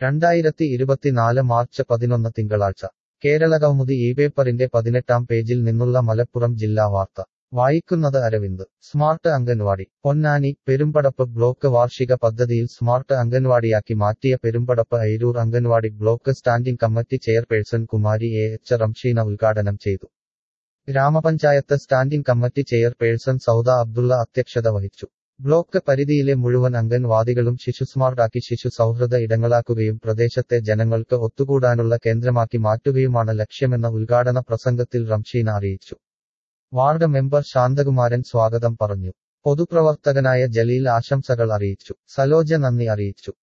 രണ്ടായിരത്തി ഇരുപത്തിനാല് മാർച്ച് പതിനൊന്ന് തിങ്കളാഴ്ച കേരളകൗമുദി ഈ പേപ്പറിന്റെ പതിനെട്ടാം പേജിൽ നിന്നുള്ള മലപ്പുറം ജില്ലാ വാർത്ത വായിക്കുന്നത് അരവിന്ദ് സ്മാർട്ട് അംഗൻവാടി പൊന്നാനി പെരുമ്പടപ്പ് ബ്ലോക്ക് വാർഷിക പദ്ധതിയിൽ സ്മാർട്ട് അംഗൻവാടിയാക്കി മാറ്റിയ Perumpadappu Airoor anganwadi block standing committee chairperson Kumari A H Ramsheena ഉദ്ഘാടനം ചെയ്തു grama panchayat standing committee chairperson Sauda Abdulla അധ്യക്ഷത വഹിച്ചു ബ്ലോക്ക് പരിധിയിലെ മുഴുവൻ അംഗൻവാദികളും ശിശു സ്മാർട്ടാക്കി ശിശു സൗഹൃദ ഇടങ്ങളാക്കുകയും പ്രദേശത്തെ ജനങ്ങൾക്ക് ഒത്തുകൂടാനുള്ള കേന്ദ്രമാക്കി മാറ്റുകയുമാണ് ലക്ഷ്യമെന്ന ഉദ്ഘാടന പ്രസംഗത്തിൽ റംഷീന അറിയിച്ചു വാർഡ് മെമ്പർ ശാന്തകുമാരൻ സ്വാഗതം പറഞ്ഞു പൊതുപ്രവർത്തകനായ ജലീൽ ആശംസകൾ അറിയിച്ചു സലോജ നന്ദി അറിയിച്ചു